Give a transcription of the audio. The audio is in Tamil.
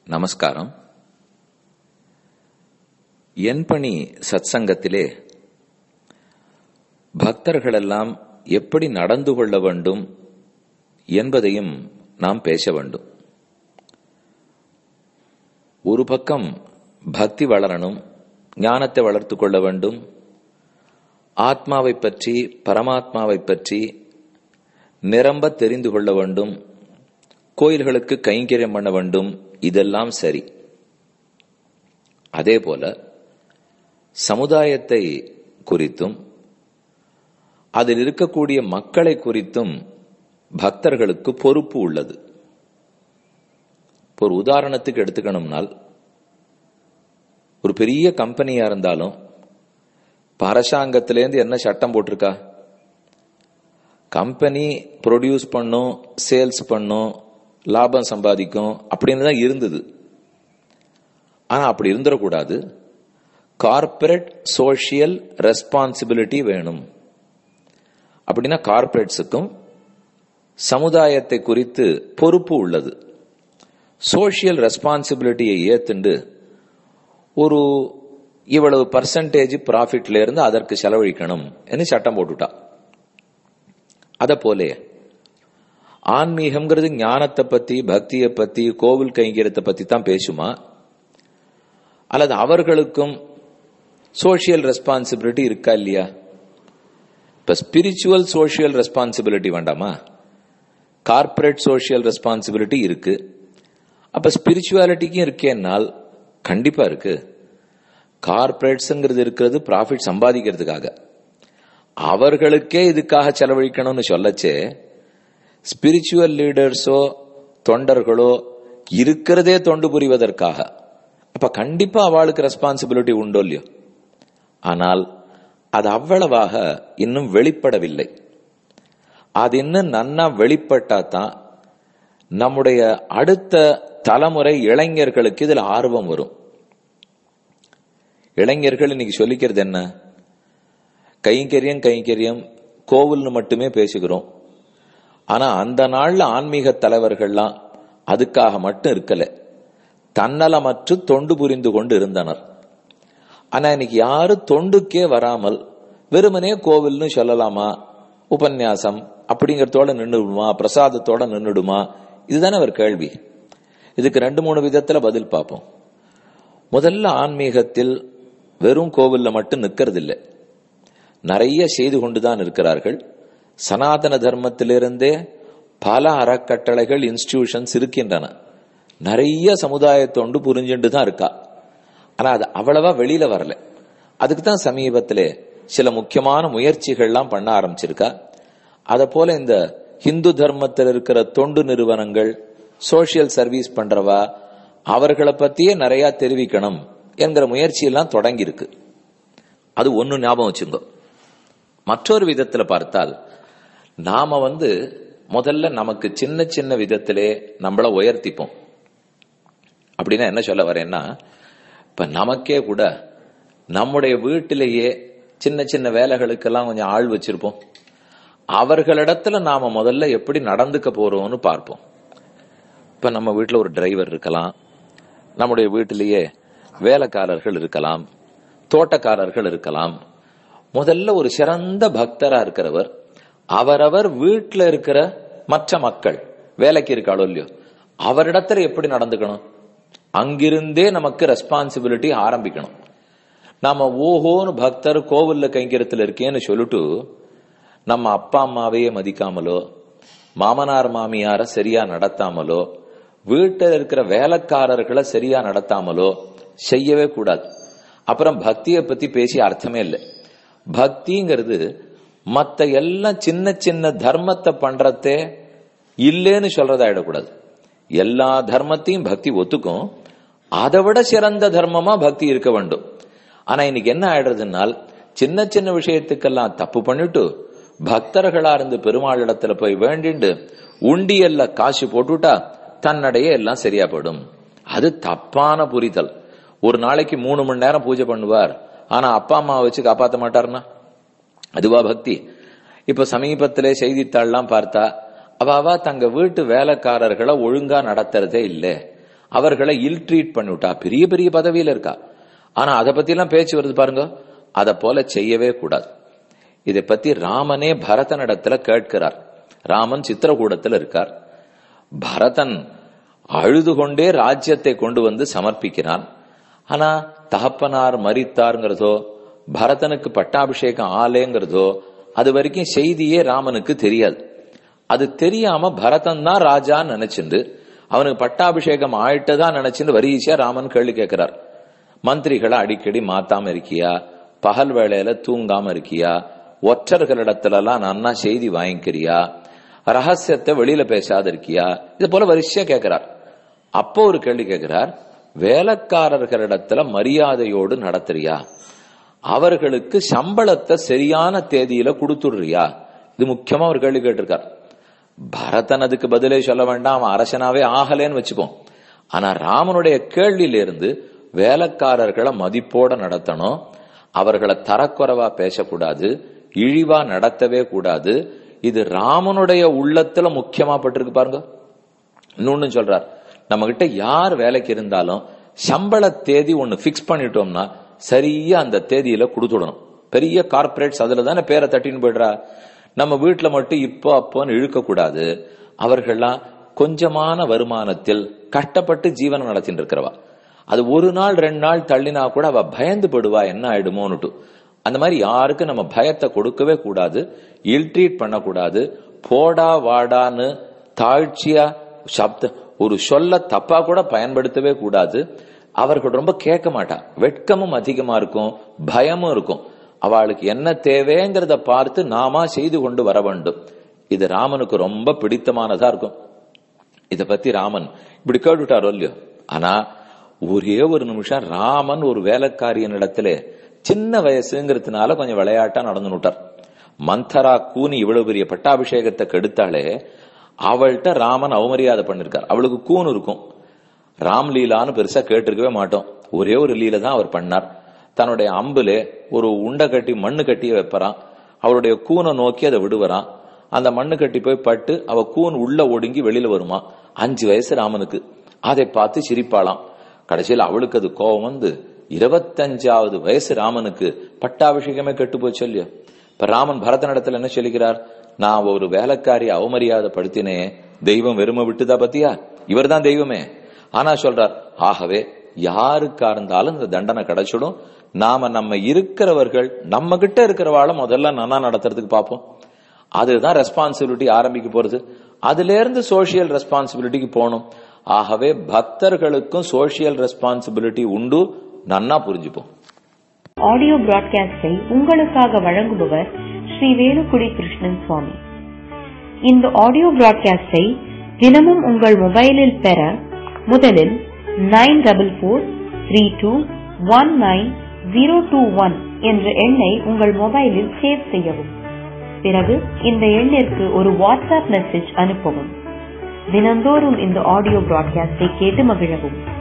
நமஸ்காரம் என் பணி சத்சங்கத்திலே பக்தர்களெல்லாம் எப்படி நடந்து கொள்ள வேண்டும் என்பதையும் நாம் பேச வேண்டும் ஒரு பக்கம் பக்தி வளரணும் ஞானத்தை வளர்த்து கொள்ள வேண்டும் ஆத்மாவை பற்றி பரமாத்மாவை பற்றி நிரம்ப தெரிந்து கொள்ள வேண்டும் கோயில்களுக்கு கைங்கரியம் பண்ண வேண்டும் இதெல்லாம் சரி அதே போல சமுதாயத்தை குறித்தும் அதில் இருக்கக்கூடிய மக்களை குறித்தும் பக்தர்களுக்கு பொறுப்பு உள்ளது ஒரு உதாரணத்துக்கு எடுத்துக்கணும்னால் ஒரு பெரிய கம்பெனியா இருந்தாலும் அரசாங்கத்திலேருந்து என்ன சட்டம் போட்டிருக்கா கம்பெனி ப்ரொடியூஸ் பண்ணும் சேல்ஸ் பண்ணும் லாபம் சம்பாதிக்கும் அப்படின்னு தான் இருந்தது ஆனா அப்படி இருந்துடக்கூடாது கார்பரேட் சோசியல் ரெஸ்பான்சிபிலிட்டி வேணும் அப்படின்னா கார்பரேட்ஸுக்கும் சமுதாயத்தை குறித்து பொறுப்பு உள்ளது சோசியல் ரெஸ்பான்சிபிலிட்டியை ஏத்துண்டு ஒரு இவ்வளவு பர்சன்டேஜ் ப்ராஃபிட்ல இருந்து அதற்கு செலவழிக்கணும் என்று சட்டம் போட்டுட்டா அத போலே ஆன்மீகம்ங்கிறது ஞானத்தை பத்தி பக்தியை பத்தி கோவில் கைங்கரியத்தை பத்தி தான் பேசுமா அல்லது அவர்களுக்கும் சோசியல் ரெஸ்பான்சிபிலிட்டி இருக்கா இல்லையா இப்ப ஸ்பிரிச்சுவல் சோசியல் ரெஸ்பான்சிபிலிட்டி வேண்டாமா கார்பரேட் சோசியல் ரெஸ்பான்சிபிலிட்டி இருக்கு அப்ப ஸ்பிரிச்சுவாலிட்டிக்கும் இருக்கேன்னால் கண்டிப்பா இருக்கு கார்பரேட்ஸ்ங்கிறது இருக்கிறது ப்ராஃபிட் சம்பாதிக்கிறதுக்காக அவர்களுக்கே இதுக்காக செலவழிக்கணும்னு சொல்லச்சே ஸ்பிரிச்சுவல் லீடர்ஸோ தொண்டர்களோ இருக்கிறதே தொண்டு புரிவதற்காக அப்ப கண்டிப்பா அவளுக்கு ரெஸ்பான்சிபிலிட்டி உண்டோ இல்லையோ ஆனால் அது அவ்வளவாக இன்னும் வெளிப்படவில்லை அது இன்னும் நன்னா வெளிப்பட்டா தான் நம்முடைய அடுத்த தலைமுறை இளைஞர்களுக்கு இதுல ஆர்வம் வரும் இளைஞர்கள் இன்னைக்கு சொல்லிக்கிறது என்ன கைங்கரியம் கைங்கரியம் கோவில்னு மட்டுமே பேசுகிறோம் ஆனா அந்த நாள்ல ஆன்மீக தலைவர்கள்லாம் அதுக்காக மட்டும் இருக்கல தன்னலமற்று தொண்டு புரிந்து கொண்டு இருந்தனர் ஆனா இன்னைக்கு யாரும் தொண்டுக்கே வராமல் வெறுமனே கோவில்னு சொல்லலாமா உபன்யாசம் அப்படிங்கறதோட நின்றுடுமா பிரசாதத்தோட நின்றுடுமா இதுதானே அவர் கேள்வி இதுக்கு ரெண்டு மூணு விதத்துல பதில் பார்ப்போம் முதல்ல ஆன்மீகத்தில் வெறும் கோவில்ல மட்டும் நிக்கிறது இல்லை நிறைய செய்து கொண்டுதான் இருக்கிறார்கள் சனாதன தர்மத்திலிருந்தே பல அறக்கட்டளைகள் இன்ஸ்டிடியூஷன்ஸ் இருக்கின்றன நிறைய சமுதாயத்தொண்டு புரிஞ்சுட்டு தான் இருக்கா ஆனா அது அவ்வளவா வெளியில வரல அதுக்கு தான் சமீபத்திலே சில முக்கியமான முயற்சிகள்லாம் பண்ண ஆரம்பிச்சிருக்கா அத போல இந்த ஹிந்து தர்மத்தில் இருக்கிற தொண்டு நிறுவனங்கள் சோசியல் சர்வீஸ் பண்றவா அவர்களை பத்தியே நிறைய தெரிவிக்கணும் என்கிற முயற்சி எல்லாம் தொடங்கி இருக்கு அது ஒன்னு ஞாபகம் வச்சுங்க மற்றொரு விதத்துல பார்த்தால் நாம வந்து முதல்ல நமக்கு சின்ன சின்ன விதத்திலே நம்மள உயர்த்திப்போம் அப்படின்னா என்ன சொல்ல வரேன்னா இப்ப நமக்கே கூட நம்முடைய வீட்டிலேயே சின்ன சின்ன வேலைகளுக்கெல்லாம் கொஞ்சம் ஆள் வச்சிருப்போம் அவர்களிடத்துல நாம முதல்ல எப்படி நடந்துக்க போறோம்னு பார்ப்போம் இப்ப நம்ம வீட்டுல ஒரு டிரைவர் இருக்கலாம் நம்முடைய வீட்டிலேயே வேலைக்காரர்கள் இருக்கலாம் தோட்டக்காரர்கள் இருக்கலாம் முதல்ல ஒரு சிறந்த பக்தரா இருக்கிறவர் அவரவர் வீட்டுல இருக்கிற மற்ற மக்கள் வேலைக்கு இருக்காளோ இல்லையோ அவரிடத்துல எப்படி நடந்துக்கணும் அங்கிருந்தே நமக்கு ரெஸ்பான்சிபிலிட்டி ஆரம்பிக்கணும் நாம ஓஹோன்னு பக்தர் கோவில்ல கைங்கரத்துல இருக்கேன்னு சொல்லிட்டு நம்ம அப்பா அம்மாவையே மதிக்காமலோ மாமனார் மாமியார சரியா நடத்தாமலோ வீட்டில் இருக்கிற வேலைக்காரர்களை சரியா நடத்தாமலோ செய்யவே கூடாது அப்புறம் பக்தியை பத்தி பேசி அர்த்தமே இல்லை பக்திங்கிறது மத்த எல்லாம் சின்ன சின்ன தர்மத்தை பண்றதே இல்லேன்னு சொல்றதாயிடக்கூடாது எல்லா தர்மத்தையும் பக்தி ஒத்துக்கும் அதை விட சிறந்த தர்மமா பக்தி இருக்க வேண்டும் ஆனா இன்னைக்கு என்ன ஆயிடுறதுனால் சின்ன சின்ன விஷயத்துக்கெல்லாம் தப்பு பண்ணிட்டு பக்தர்களா இருந்து பெருமாள் இடத்துல போய் வேண்டிண்டு உண்டியல்ல காசு போட்டுட்டா தன்னடைய எல்லாம் சரியா போயிடும் அது தப்பான புரிதல் ஒரு நாளைக்கு மூணு மணி நேரம் பூஜை பண்ணுவார் ஆனா அப்பா அம்மாவை வச்சு காப்பாத்த மாட்டாருன்னா அதுவா பக்தி இப்ப சமீபத்திலே செய்தித்தாள்லாம் பார்த்தா அவாவா தங்க வீட்டு வேலைக்காரர்களை ஒழுங்கா நடத்துறதே இல்லை அவர்களை இல் ட்ரீட் பண்ணிவிட்டா பெரிய பெரிய பதவியில இருக்கா ஆனா அதை பத்தி எல்லாம் பேச்சு வருது பாருங்க அத போல செய்யவே கூடாது இதை பத்தி ராமனே பரதனிடத்துல கேட்கிறார் ராமன் சித்திரகூடத்துல இருக்கார் பரதன் அழுது கொண்டே ராஜ்யத்தை கொண்டு வந்து சமர்ப்பிக்கிறான் ஆனா தகப்பனார் மரித்தாருங்கிறதோ பரதனுக்கு பட்டாபிஷேகம் ஆலேங்கிறதோ அது வரைக்கும் செய்தியே ராமனுக்கு தெரியாது அது தெரியாம பரதன் தான் ராஜான்னு நினைச்சிருந்து அவனுக்கு பட்டாபிஷேகம் ஆயிட்டதான் நினைச்சுன்னு வரிசையா ராமன் கேள்வி கேட்கிறார் மந்திரிகளை அடிக்கடி மாத்தாம இருக்கியா பகல் வேளையில தூங்காம இருக்கியா ஒற்றர்களிடத்துல எல்லாம் நன்னா செய்தி வாங்கிக்கிறியா ரகசியத்தை வெளியில பேசாத இருக்கியா இது போல வரிசையா கேட்கிறார் அப்போ ஒரு கேள்வி கேட்கிறார் வேலைக்காரர்களிடத்துல மரியாதையோடு நடத்துறியா அவர்களுக்கு சம்பளத்தை சரியான தேதியில கொடுத்துடுறியா இது முக்கியமா ஒரு கேள்வி கேட்டிருக்கார் பரதன் அதுக்கு பதிலே சொல்ல வேண்டாம் அவன் அரசனாவே ஆகலேன்னு வச்சுப்போம் ஆனா ராமனுடைய கேள்வியிலிருந்து வேலைக்காரர்களை மதிப்போட நடத்தணும் அவர்களை தரக்குறைவா பேசக்கூடாது இழிவா நடத்தவே கூடாது இது ராமனுடைய உள்ளத்துல முக்கியமா பட்டிருக்கு பாருங்க இன்னொன்னு சொல்றார் நம்ம கிட்ட யார் வேலைக்கு இருந்தாலும் சம்பள தேதி ஒண்ணு பிக்ஸ் பண்ணிட்டோம்னா சரியா அந்த தேதியில கொடுத்துடணும் பெரிய கார்பரேட்ஸ் அதுல தானே பேரை தட்டின்னு போயிடுறா நம்ம வீட்டுல மட்டும் இப்போ அப்போன்னு இழுக்க கூடாது அவர்கள்லாம் கொஞ்சமான வருமானத்தில் கஷ்டப்பட்டு ஜீவனம் நடத்திட்டு இருக்கிறவா அது ஒரு நாள் ரெண்டு நாள் தள்ளினா கூட அவ பயந்து படுவா என்ன ஆயிடுமோன்னுட்டு அந்த மாதிரி யாருக்கும் நம்ம பயத்தை கொடுக்கவே கூடாது இல்ட்ரீட் பண்ணக்கூடாது போடா வாடான்னு தாழ்ச்சியா சப்த ஒரு சொல்ல தப்பா கூட பயன்படுத்தவே கூடாது அவர்கள் ரொம்ப கேட்க மாட்டா வெட்கமும் அதிகமா இருக்கும் பயமும் இருக்கும் அவளுக்கு என்ன தேவைங்கிறத பார்த்து நாமா செய்து கொண்டு வர வேண்டும் இது ராமனுக்கு ரொம்ப பிடித்தமானதா இருக்கும் இத பத்தி ராமன் இப்படி கேட்டுட்டாரோ இல்லையோ ஆனா ஒரே ஒரு நிமிஷம் ராமன் ஒரு வேலைக்காரியின் இடத்துல சின்ன வயசுங்கிறதுனால கொஞ்சம் விளையாட்டா நடந்து விட்டார் மந்தரா கூனி இவ்வளவு பெரிய பட்டாபிஷேகத்தை கெடுத்தாலே அவள்கிட்ட ராமன் அவமரியாதை பண்ணிருக்கார் அவளுக்கு கூன் இருக்கும் ராம்லீலான்னு பெருசா கேட்டிருக்கவே மாட்டோம் ஒரே ஒரு லீல தான் அவர் பண்ணார் தன்னுடைய அம்புல ஒரு உண்டை கட்டி மண்ணு கட்டிய வைப்பறான் அவருடைய கூனை நோக்கி அதை விடுவறான் அந்த மண்ணு கட்டி போய் பட்டு அவ கூன் உள்ள ஒடுங்கி வெளியில வருமா அஞ்சு வயசு ராமனுக்கு அதை பார்த்து சிரிப்பாளாம் கடைசியில் அவளுக்கு அது கோபம் வந்து இருபத்தஞ்சாவது வயசு ராமனுக்கு பட்டாபிஷேகமே கெட்டு போச்சு இல்லையோ இப்ப ராமன் பரதனிடத்துல என்ன சொல்லிக்கிறார் நான் ஒரு வேலைக்காரி அவமரியாதை படுத்தினே தெய்வம் வெறுமை விட்டுதா பத்தியா இவர் தான் தெய்வமே ஆனா சொல்றார் ஆகவே யாருக்கா இருந்தாலும் இந்த தண்டனை கிடைச்சிடும் நாம நம்ம இருக்கிறவர்கள் நம்ம கிட்ட இருக்கிறவாள முதல்ல நன்னா நடத்துறதுக்கு பார்ப்போம் அதுதான் ரெஸ்பான்சிபிலிட்டி ஆரம்பிக்க போறது அதுல இருந்து சோசியல் ரெஸ்பான்சிபிலிட்டிக்கு போகணும் ஆகவே பக்தர்களுக்கும் சோசியல் ரெஸ்பான்சிபிலிட்டி உண்டு நன்னா புரிஞ்சுப்போம் ஆடியோ பிராட்காஸ்டை உங்களுக்காக வழங்குபவர் ஸ்ரீ வேலுக்குடி கிருஷ்ணன் சுவாமி இந்த ஆடியோ பிராட்காஸ்டை தினமும் உங்கள் மொபைலில் பெற முதலில் nine double four three two one nine zero two one என்ற எண்ணை உங்கள் மொபைலில் சேவ் செய்யவும் பிறகு இந்த எண்ணிற்கு ஒரு வாட்ஸ்அப் மெசேஜ் அனுப்பவும் தினந்தோறும் இந்த ஆடியோ பிராட்காஸ்டை கேட்டு மகிழவும்